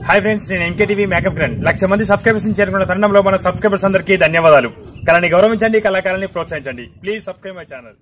Hi friends నేను MKTV makeup grand lakh మంది subscribers చేరుకున్న తరుణంలో మన సబ్స్క్రైబర్స్ అందరికీ ధన్యవాదాలు కళని గౌరవించండి కళాకారాన్ని ప్రోత్సహించండి ప్లీజ్ సబ్స్క్రైబ్ మై ఛానల్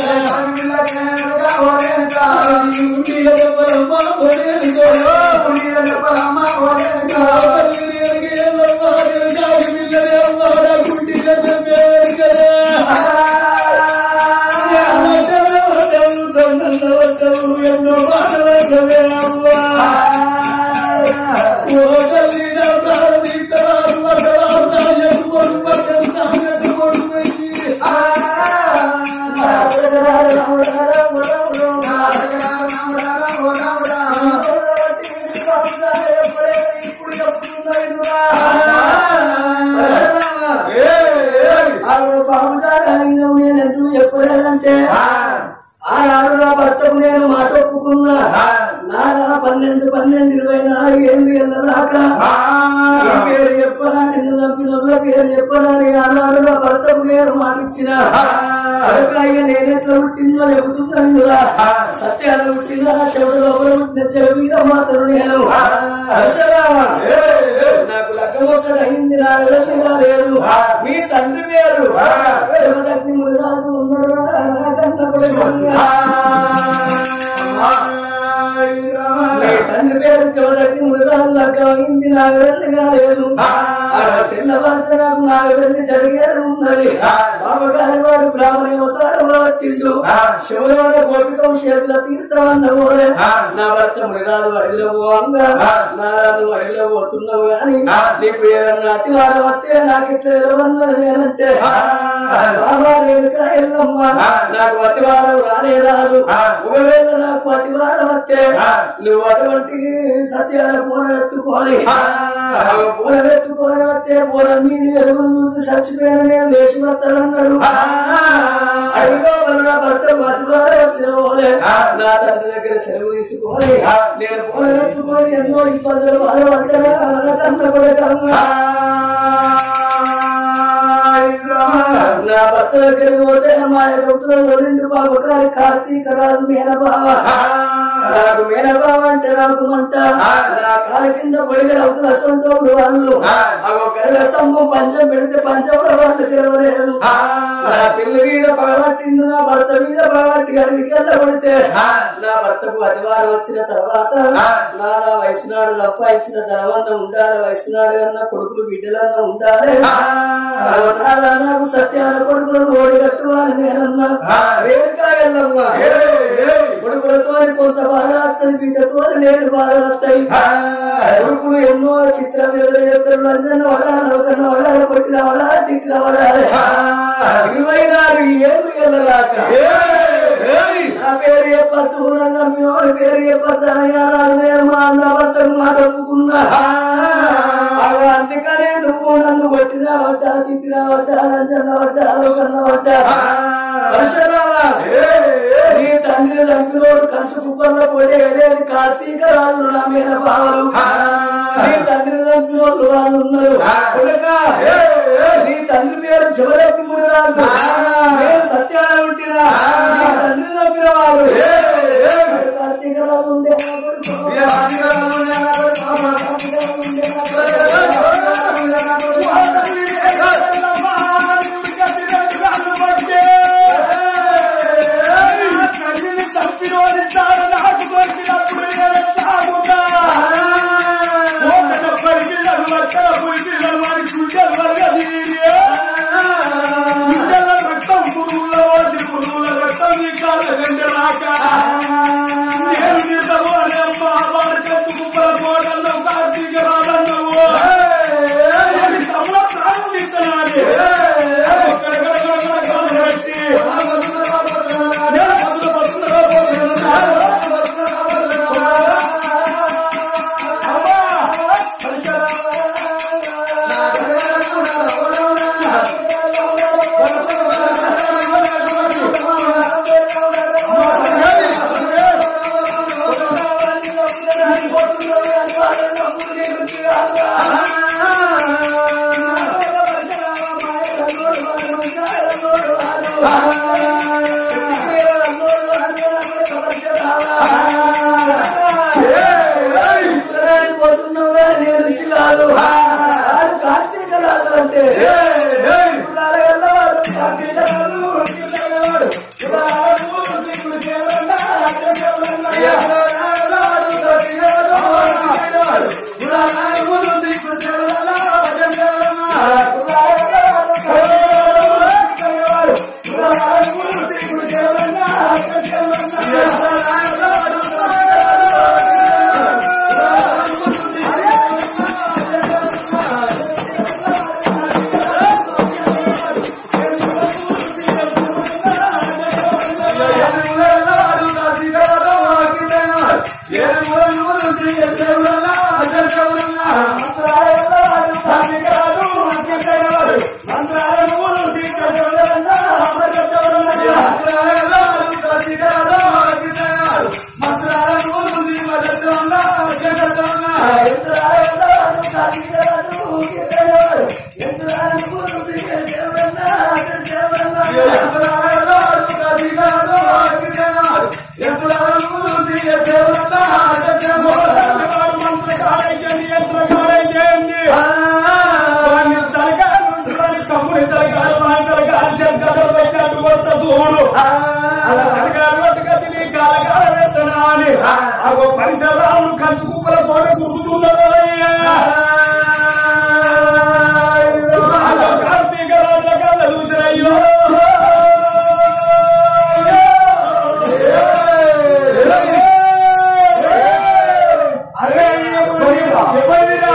పిల్ల అంటే ఆనాడు నా భర్తకు నేను మాట ఒప్పుకున్నా నా పన్నెండు పన్నెండు ఇరవై నాలుగు ఏళ్ళు వెళ్ళదాకా నీ పేరు చెప్పరా నిన్ను చంపిన పేరు చెప్పరా అని ఆనాడు నా భర్తకు నేను మాట ఇచ్చిన అయ్యా నేనెట్లా పుట్టిందో చెబుతున్నాను సత్యాలు పుట్టిందా శివుడు లోపల పుట్టిన చెవిగా మాత్రం నేను దశరామా, నాకు లగ్గమొక్కడు అయింది నా విడతగా లేదు మీ తండ్రి పేరు శివదగ్ని మృగాలు ఉన్నాడు నా కన్న కొడుకు. నీ తండ్రి పేరు చోదటి మృగాలు లగ్గమైంది నాగవెల్లిగా లేదు తెల్లవారితే నాకు నాగవెల్లి జరిగేది ఉన్నది బాబగారి వాడు బ్రాహ్మణ అవతారంలో వచ్చిండు శివలోన గోపికం చేతుల తీర్థమన్న పోలే నా భర్త మృగాలు అడిలో పోవంగా నారాను అడిలో పోతున్నావు గాని నీకు ఏదన్నా అతివారం వస్తే నాకు ఇట్లా ఎలవన్నా నేనంటే బాబా రేణుక ఎల్లమ్మ నాకు అతివారం రానే రాదు ఒకవేళ నాకు అతివారం వస్తే నువ్వు అటువంటి సత్యాల పూనెత్తుకొని పూనెత్తుకొని వస్తే పూల మీద వెలుగులు చూసి చచ్చిపోయిన నేను దేశభర్తలన్నాడు అడిగో వల్ల భర్త అతివారం వచ్చిన పోలే నా తండ్రి దగ్గర సెలవు తీసుకొని నేను పూనెత్తుకొని ఎన్నో ఇబ్బందులు బాధపడ్డా కన్న కూడా నా భర్త దగ్గరికి పోతే మా యొక్క రెండు బాబు గారి కార్తీక రాజు మేనబావ నాకు మేనబావ అంటే నాకు మంట నా కాలు కింద పొడిగ రౌతులు అసంటోడు వాళ్ళు అగో గరగ స్తంభం పంచం పెడితే పంచంలో వాళ్ళు తిరగలేదు నా పిల్ల మీద పగబట్టిండు నా భర్త మీద పగబట్టి అడవికి వెళ్ళబడితే నా భర్తకు అధివారం వచ్చిన తర్వాత నా నా వయసునాడు సంపాదించిన ధనవన్న ఉండాలి వయసునాడు అన్న కొడుకులు బిడ్డలన్న ఉండాలి నాదా నాకు సత్యాన కొడుకులను ఓడిగట్టు అని నేనన్నా రేణుకా వెళ్ళమ్మ కొడుకులతో కొంత బాధ వస్తుంది బిడ్డతో నేను బాధ వస్తాయి కొడుకులు ఎన్నో చిత్ర చెప్తారు లంజన్న వడాలి ఒకరిని వడాలి కొట్టిన వడాలి తిట్టిన వడాలి ఇరవై నాలుగు ఏళ్ళు వెళ్ళలాక నా పేరు చెప్పద్దు నా నమ్మినోడి పేరు చెప్పద్దు అనగానే నేను మా అన్న భర్తకు మాట ఒప్పుకున్నా అవి అందుకనే నువ్వు నన్ను కొట్టినావట తిట్టినావట లంచన్నవట అలోకన్నవట పరశురామా నీ తండ్రి తండ్రిలోడు కంచు కుప్పల్లో పొడి ఏదేది కార్తీక రాజు నా మీద బావలు నీ తండ్రి తండ్రిలోడు వాళ్ళు ఉన్నారు కొడుక, నీ తండ్రి పేరు చివరికి మునిరాజు నేను సత్యాన ఉంటినా నీ తండ్రి తప్పిన వారు కార్తీక రాజు ఉండే నా కొడుకు. కార్తీక రాజు ఉండే నా కొడుకు. కార్తీక రాజు ఉండే నా పోతున్నావుగా నేను రుచి కాదు వాడు కార్తీక రాజు అంటే వాడు కార్తీక రాజు వాడు దిక్కులు చేయాలన్నా రాజ్యం చేయాలన్నా ఆ అలా కనకాలు పట్టుకొచ్చి నీ కాలకాల వేస్తున్నా అని అగో పరిసరాలు కంచు కుక్కల తోట కురుకుతున్నారు అగో కార్తీక రాజుల కళ్ళ చూసినయ్యో అరే ఎవరిరా ఎవరిరా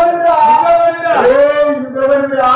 ఎవరిరా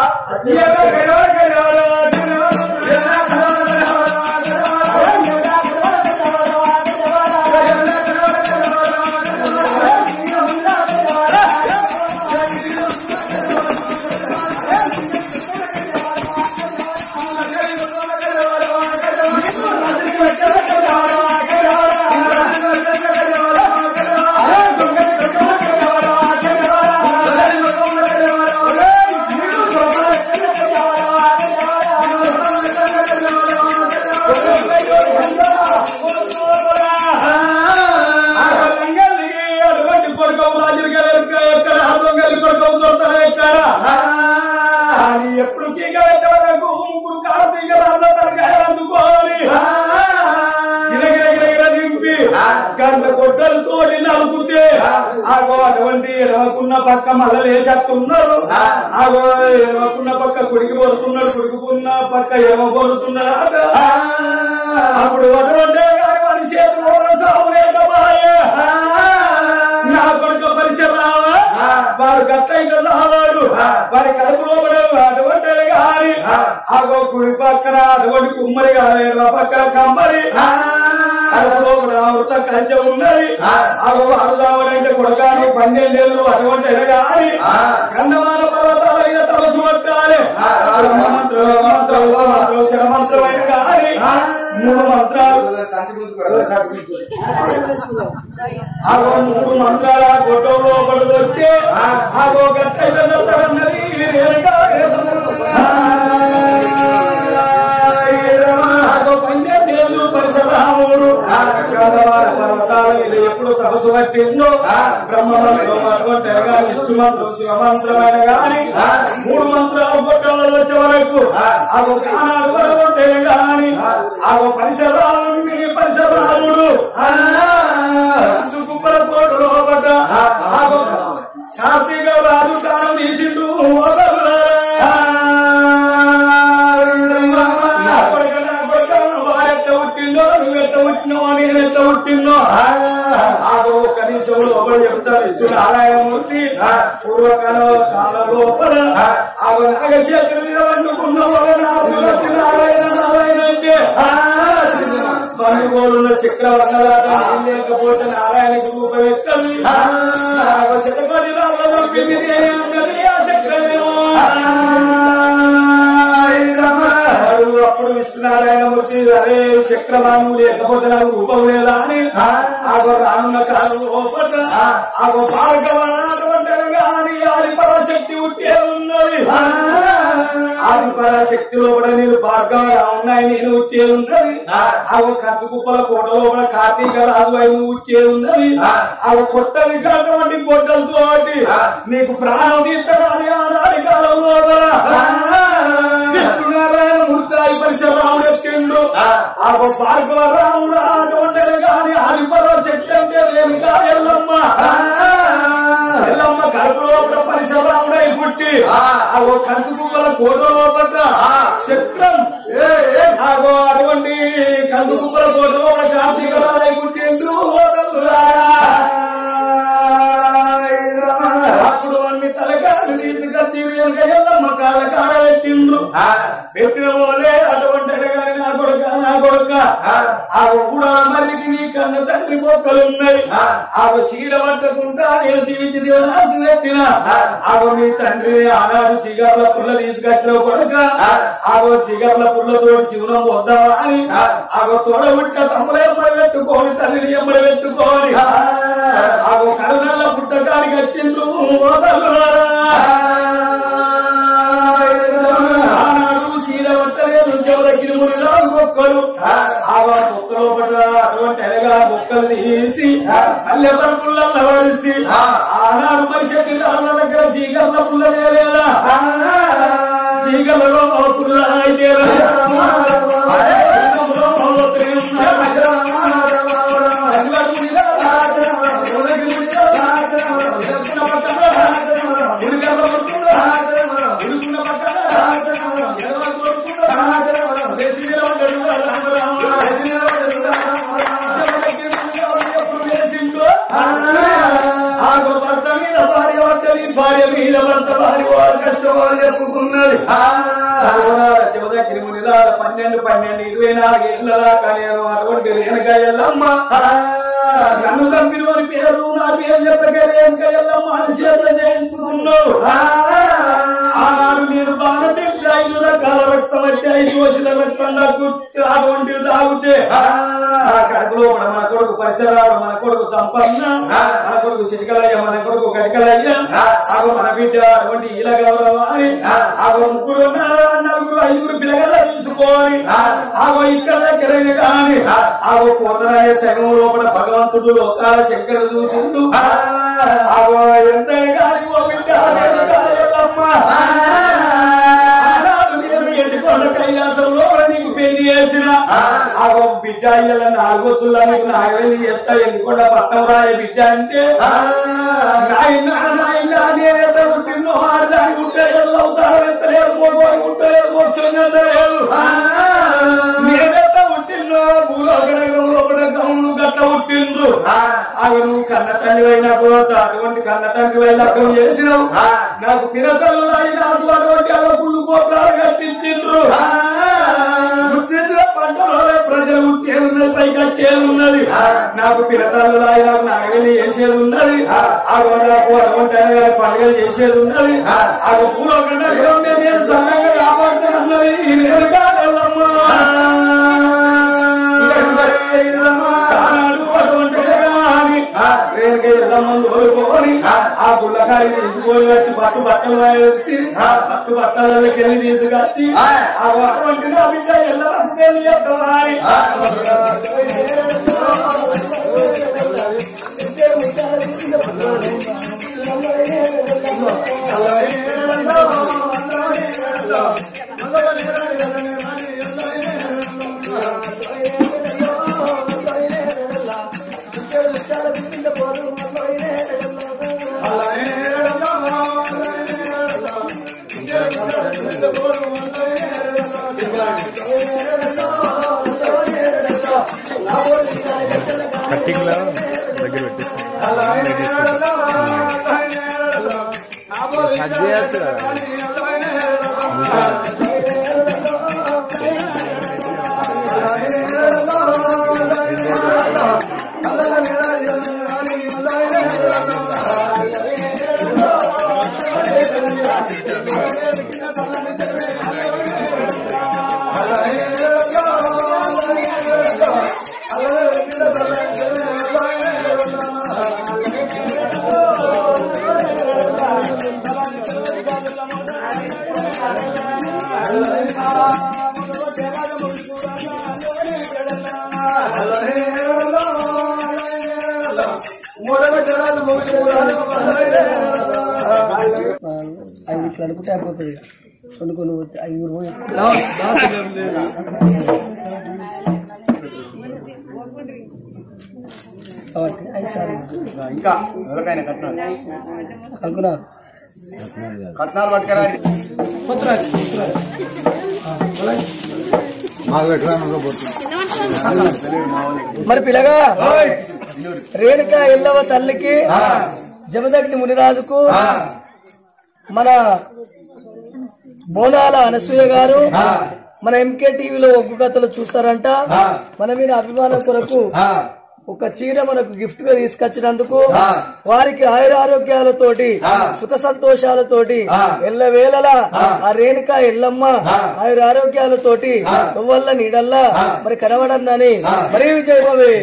ఎప్పుడు కీక పెట్టే వరకు ముగ్గురు కార్తీక రాజు తలకాయలు అందుకోవాలి గిరగిర గిరగిర దింపి గంట కొట్టలు తోడి నలుగుతే ఆగో అటువంటి ఎడవకున్న పక్క మళ్ళీ లేచేస్తున్నారు ఆగో ఎడవకున్న పక్క కుడికి పోతున్నాడు కుడుకున్న పక్క ఎడవ పోతున్నాడు ఆట. అప్పుడు అటువంటి గారి వారి చేతిలో ఉన్న సాగు లేకపోయే. నా కొడుకు పరిచయం రావా వాడు గట్లయితే రావాడు వారి కడుపులో పడవు అటువంటి గారి ఆగో కుడి పక్కన అటువంటి కుమ్మరి గారి ఎడమ పక్కన కమ్మరి కడుపులో కూడా అమృత కంచె ఉన్నది ఆగో అరుదామనంటే కొడగాని పన్నెండేళ్ళు అటువంటి ఎడగాని గంధమాన పర్వతాల మీద తలసు పట్టాలి బ్రహ్మమంత్రం మంత్రం మంత్రం శరమంత్రమైన గాని మూడు మంత్రాలు ఆగో మూడు మంత్రాల గొట్టంలో పడుకొస్తే ఆగో గట్ట ఉన్నది ఆగో పన్నెండేళ్ళు పరిసరాముడు గదవాడ పర్వతాల మీద ఎప్పుడు తపసు పట్టిందో బ్రహ్మమంత్రం అటువంటి ఎరగా విష్ణు మంత్రం శివ మంత్రమైన గాని మూడు మంత్రాలు గొట్టంలో వచ్చే వరకు ఆగో కానాడు పడగొట్టే గాని ఆగో పరిసరాలు పరిసరాముడు కుప్పల కోట లోపట ఆగో కార్తీక రాజు తాను తీసిండు నా కొడుకు, నా కొడుకు, వాడెట్ట పుట్టిందో నువ్వెట్ట పుట్టినో నేనెట్ట పుట్టినో ఆగో ఒక్క నిమిషం లోపల చెప్తాను ఇష్టు నారాయణమూర్తి పూర్వకాల కాల లోపల ఆగో నాగశేఖరు మీద వండుకున్న వాళ్ళ నారాయణ నారాయణ అంటే బంధువులున్న చక్రవర్ణలాట లేకపోతే నారాయణ రూపం ఎక్కడి శతకోటి రామలో ఉన్నది ఆ చక్రమేమో వాడు అప్పుడు విష్ణునారాయణమూర్తి అరే చక్రవాణు లేకపోతే నాకు రూపం లేదా అని ఆగో రానున్న కాలం లోపల ఆగో భార్గవనాటువంటి కానీ ఆది పరాశక్తి ఉట్టే ఉన్నది ఆది పరాశక్తి లోపల నేను భార్గవ ఉన్నాయి నేను ఉట్టే ఉన్నది ఆగో కత్తి కుప్పల కోట లోపల కార్తీక రాజు అయిన ఉట్టే ఉన్నది ఆగో కొత్తది కాటువంటి గొడ్డలతో నీకు ప్రాణం తీస్తాడని ఆనాది కాలం లోపల విష్ణునారాయణ మూర్తి పరిశురాముడు ఎక్కిండు ఆ భార్గవ రాముడు అటువంటి కానీ ఆదిపర శక్తి అంటే నేను కాదు ఎల్లమ్మ ఎల్లమ్మ కడుపు లోపల పరిశురాముడై పుట్టి ఆగో కంచు కుక్కల కోట లోపల చక్రం ఆగో అటువంటి కంచు కుక్కల కోట లోపల కార్తీక రాజై పుట్టిండు అప్పుడు అన్ని తలకాలు తీసుకొచ్చి వెనక ఎల్లమ్మ కాళ్ళ కాడ పెట్టిండ్రు పెట్టిన పోలే అటువంటి కానీ నా కొడుక నా కొడుక ఆ కూడా మరికి నీ కన్న తండ్రి మొక్కలు ఉన్నాయి ఆ చీడ పట్టకుండా నేను జీవించి దేవనాసి పెట్టిన ఆగో మీ తండ్రి ఆనాడు చిగర్ల పుల్ల తీసుకొచ్చిన కొడుక ఆగో చిగర్ల పుల్లతో శివనం వద్దామా అని ఆగో తోడ పుట్ట తమ్ముడు ఎమ్మడి పెట్టుకోని తల్లిని ఎమ్మడి పెట్టుకోని ఆగో కరుణల్ల పుట్టకానికి వచ్చిండ్రు ఓ తల్లులారా. ఆనాడు చీర పట్టలేదు చెవులకి మునిలో మొక్కలు ఆ మొక్కలు పట్ల అటువంటి ఎలగా మొక్కలు తీసి మల్లె పరుపుల్లో నవడిసి ఆనాడు మనిషి రాళ్ళ దగ్గర జీగర్ల పుల్ల లేదా జీగర్లలో పుల్ల అయితే జీగంలో పన్నెండు పన్నెండు ఇరవై నాలుగు ఏళ్ళ దాకా నేను అటువంటి రేణుక ఎల్లమ్మ నన్ను చంపిన వారి పేరు నా పేరు చెప్పగా రేణుక ఎల్లమ్మ అని చేతులు చేయించుకున్నావు ఆనాడు నేను బాగా తింటే ఐదు రకాల రక్తం వచ్చి ఐదు వచ్చిన రక్తం నాకు అటువంటి తాగితే ఆ కడుపులో కూడా మన కొడుకు పరిసరాలు మన కొడుకు సంపన్న మన కొడుకు చిటికలయ్య మన కొడుకు కటికలయ్య ఆగో మన బిడ్డ అటువంటి ఈల గౌరవాన్ని ఆగో ముగ్గురు ఉన్నారు, నలుగురు ఐదుగురు పిల్లగల తీసుకొని ఆగో ఇక్కడ దగ్గర కానీ ఆగో పోతనయ్య శగం లోపల భగవంతుడు లోకాల శంకర చూసిండు ఆగో ఎంత గాలి ఓ బిడ్డ ఆనాడు నేను ఎండుకొండ కైలాసంలో నీకు పెళ్లి చేసిన ఆ ఒక బిడ్డ ఇలా నాలుగొత్తుల్లో నీకు నాగవేలి ఎత్త ఎండుకొండ పట్టం రాయ బిడ్డ అంటే నాయన నాయన నేనెంత పుట్టినో ఆడదాని ఉంటే ఎల్లవుతారు ఎత్తలేదు మోగోని ఉంటే మోక్షలేదు నేనెంత పుట్టినో భూలోకనగరంలో కూడా గౌన్లు గట్ట పుట్టిండ్రు అవి నువ్వు కన్న తండ్రి అయినప్పుడు అటువంటి కన్న తండ్రి అయినప్పుడు చేసినావు నాకు పినతల్లు నాకు అటువంటి అలపుళ్ళు గోపురాలు కట్టించిండ్రు పంటలోనే ప్రజలు ఉంటే ఉన్నది పైగా చేరున్నది నాకు పినతల్లు నాకు నాగలి చేసేది ఉన్నది ఆ నాకు అటువంటి అనగానే పండుగలు చేసేది ఉన్నది ఆ పూలో నేను సన్నగా కాపాడుతున్నది ఈ నేను కాదమ్మా ఆనాడు అటువంటి జగాని రేణుక ఎల్లమ్మను కోరుకోని ఆ గుళ్ళకాయ తీసుకొని వచ్చి పట్టు బట్టలు వేసి ఆ పట్టు బట్టలకి వెళ్ళి తీసుకొచ్చి ఆ అటువంటి నా బిడ్డ ఎల్లమ్మకు పెళ్లి చేస్తామని కట్టింగ్ లో దగ్గర పెట్టి అవి ఇట్లా అనుకుంటే అయిపోతుంది ఇక. కొన్ని కొన్ని పోతే ఐదుగురు పోయి కాబట్టి ఐదు సార్లు ఇంకా ఎవరికైనా కట్నాలు అనుకున్నా కట్నాలు పట్టుకురా మాకు పెట్టరా మరి పిల్లగా రేణుక ఎల్లవ తల్లికి జమదగ్ని మునిరాజుకు మన బోనాల అనసూయ గారు మన ఎంకే టీవీలో ఒగ్గు కథలు చూస్తారంట మన మీద అభిమానం కొరకు ఒక చీర మనకు గిఫ్ట్ గా తీసుకొచ్చినందుకు వారికి ఆయుర ఆరోగ్యాలతోటి సుఖ సంతోషాలతోటి ఎల్ల వేళలా ఆ రేణుక ఎల్లమ్మ ఆయుర ఆరోగ్యాలతోటి నువ్వల్ల నీడల్లా మరి కనబడన్నని మరీ విజయభవే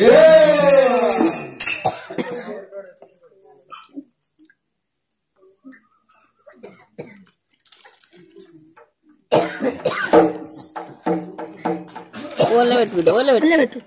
ఓన్లో పెట్టు బిడ్డ ఓన్లో పెట్టు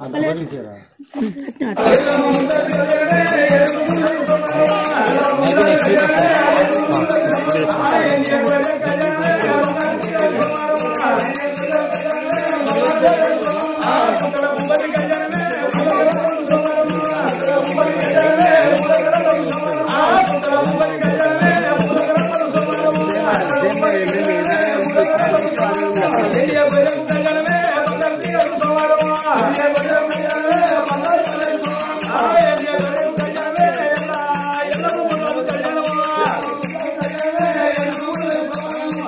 ఆ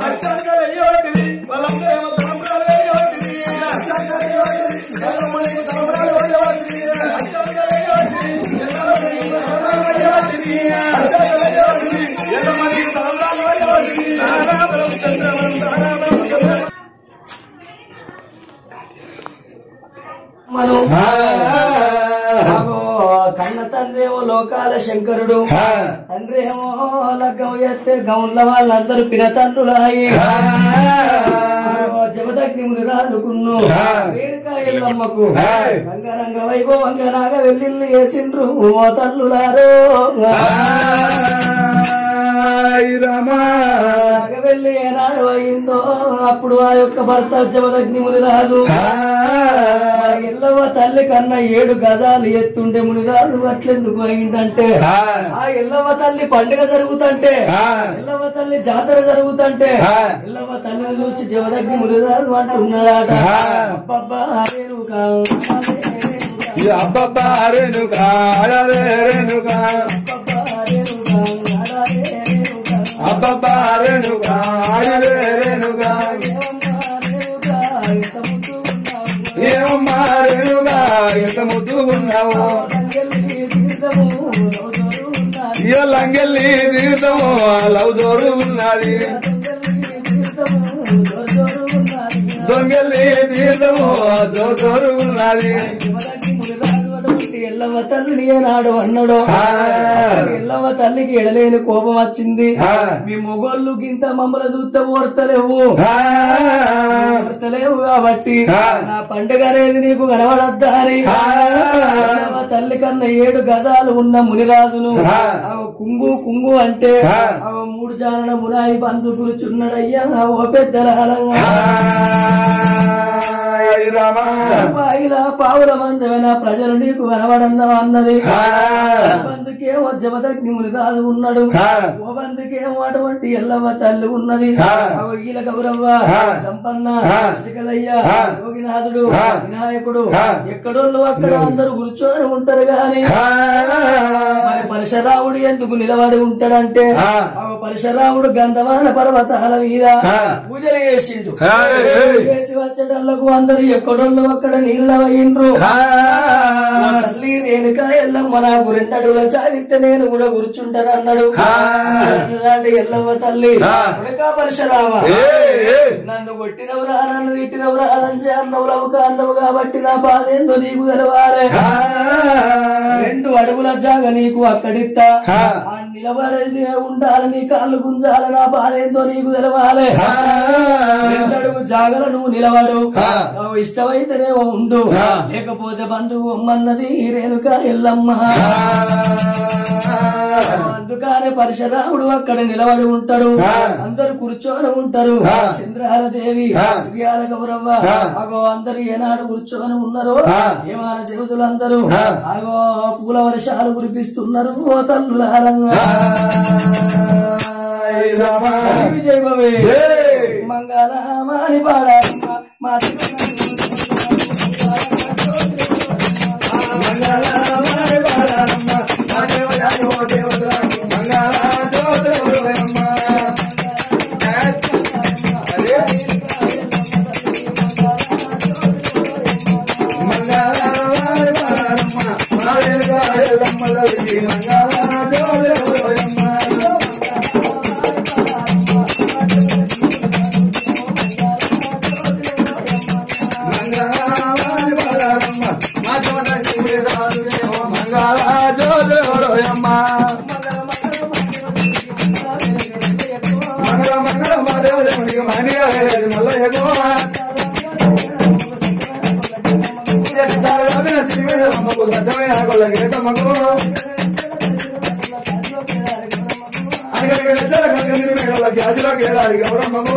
మను అగో కన్న తండ్రి ఏమో లోకాల శంకరుడు తండ్రి ఏమో లగ్గం ఎత్తే గౌన్ల వాళ్ళందరూ పిన తండ్రులాయి జమదగ్ని ముని రాజుకున్ను వేడుక ఎల్లమ్మకు రంగరంగ వైభవంగా నాగ వెళ్ళిల్లు వేసిండ్రు ఓ తల్లులారో నాగ వెళ్ళి ఏనాడు అయిందో అప్పుడు ఆ యొక్క భర్త జమదగ్ని ముని రాజు మరి ఎల్లవ తల్లి కన్నా ఏడు గజాలు ఎత్తుండే మునిరాజు అట్లెందుకు అయిందంటే ఆ ఎల్లవ తల్లి పండుగ జరుగుతుంటే ఎల్లవ తల్లి జాతర జరుగుతుంటే ఎల్లవ తల్లిని చూసి జమదగ్ని మునిరాజు అంటున్నాడట అబ్బబ్బా రేణుకా, రేణుకా, అబ్బబ్బా రేణుకా అడలే రేణుకా అబ్బబ్బా రేణుకా, అడాలే రేణుకా, అబ్బబ్బా రేణుకా అడలే రేణుకా ఏమమ్మా రేణుకా, ఎంత ముద్దుగున్నావు. ఏమమ్మా రేణుగా ఎంత ముద్దుగున్నావు తంగెల్లి తీర్థము రోజు ఉన్నది. ఇయ లంగెల్లి తీర్థము లవ్ జోరు ఉన్నది దొంగెల్లి తీర్థము జోరు జోరు ఉన్నది ఎల్లవ తల్లిని ఏనాడు అన్నాడు ఎల్లవ తల్లికి ఎడలేని కోపం వచ్చింది ఆ. మీ మొగోళ్ళు గింత మమ్మల్ని చూస్తే ఓర్తలేవు ఆ, ఓర్తలేవు కాబట్టి ఆ. నా పండుగ అనేది నీకు కనబడద్దా అని ఆ. ఎల్లవ తల్లి కన్నా ఏడు గజాలు ఉన్న మునిరాజును ఆ. ఆ కుంగు కుంగు అంటే ఆ. ఆ మూడు జానన మురాయి బంధు కూర్చున్నాడయ్యా ఓ పెద్దల ఆయ్ రామా పాయిల పావుల మందమైన ప్రజలు నీకు కనబడన్నావు అన్నది ఆ. బందుకేమో జమదగ్ని ముని రాజు ఉన్నాడు ఆ. ఓ బందుకేమో అటువంటి ఎల్లవ్వ తల్లి ఉన్నది ఆ. అగో ఈల గౌరవ్వ ఆ. సంపన్న ఆ. శ్రీకలయ్య ఆ. యోగినాథుడు ఆ. వినాయకుడు ఆ. ఎక్కడోళ్ళు అక్కడ అందరూ కూర్చొని ఉంటారు గాని ఆ. మరి పరశురాముడు ఎందుకు నిలబడి ఉంటాడంటే ఆ. ఆ పరశురాముడు గంధమాన పర్వతాల మీద ఆ. పూజలు చేసిండు ఏయ్, ఏయ్. చేసి వచ్చేటల్లకు అందరూ ఎక్కడోళ్ళు అక్కడ నీళ్ళవయ్యిండ్రు ఆ. మా తల్లి రేణుక ఎల్లమ్మ నాకు రెండు అడుగుల చావిస్తే నేను కూడా కూర్చుంటాను అన్నాడు ఆ. అన్నదాంటి ఎల్లమ్మ తల్లి ఆ. ఉడకా పరశురామ ఏయ్, ఏయ్. నన్ను కొట్టినవురా నన్ను తిట్టినవురా అదని అన్నవులవు కాన్నవు కాబట్టి నా బాధ ఏందో నీకు తెలవాలే ఆ. రెండు అడుగుల జాగ నీకు అక్కడిత్తా ఆ. ఆ నిలబడేది ఉండాలి నీ కాళ్ళు గుంజాలి నా బాధ ఏందో నీకు తెలవాలి ఆ. రెండు అడుగు జాగల నువ్వు నిలబడు ఆ. నువ్వు ఇష్టమైతేనేమో ఉండు ఆ. లేకపోతే బంధువు అమ్మన్నది రేణుక ఎల్లమ్మ అందుకనే పరశురాముడు అక్కడ నిలబడి ఉంటాడు ఆ. అందరు కూర్చొని ఉంటారు ఆ. చంద్రహార దేవి ఆ. శ్రీయాల గౌరవ్వ ఆ. అగో అందరు ఏనాడు కూర్చొని ఉన్నారు ఆ. ఏమాన దేవతలందరూ ఆ. అగో పూల వర్షాలు కురిపిస్తున్నారు ఓ తల్లులారంగా ఆయ్ రామా విజయభవే జై. మంగళమాని పాడారమ్మ మా మంగళమాయ బాలమ్మ, మా దేవయాని ఓ దేవతలకు మంగళాచోదరులమ్మ. అదే. మంగళమాయ బాలమ్మ, మా దేవయాయలమ్మలకి మంగళాచోదరులమ్మ. మంగళాయ బాలమ్మ, మా దేవయాని రాజునే ఓ మంగళాచోదరులమ్మ. మంగళ మంగళ మా దేవదేవునికి మణిగా వేరేది మల్లయ్యకు. ఎత్తాలమైన సిరిమైన అమ్మకు దద్దమైన కొల్లకి ఏతమ్మకు. అనగనగ ఎద్దల కనక సిరిమైన వాళ్ళకి అసిలోకి ఏడాది గౌరమ్మకు.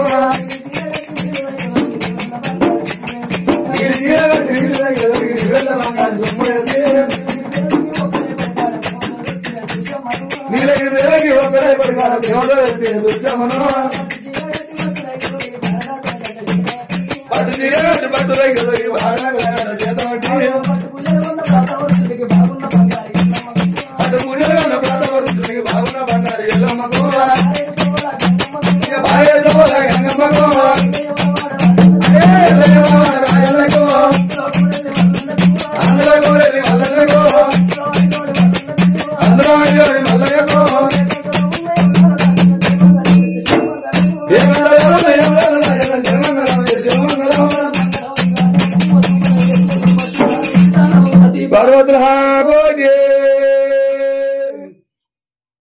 ఈ నీలగా తిరిగి ఎదురికి నివేద మంగాన్ని సొమ్ములేసి. నీలగిరి దేవకి ఓ పెరై కొడుకాడ దేవుడు ఎత్తి దుర్జమను. పట్టు తీరే పట్టు రైతులకి బాగా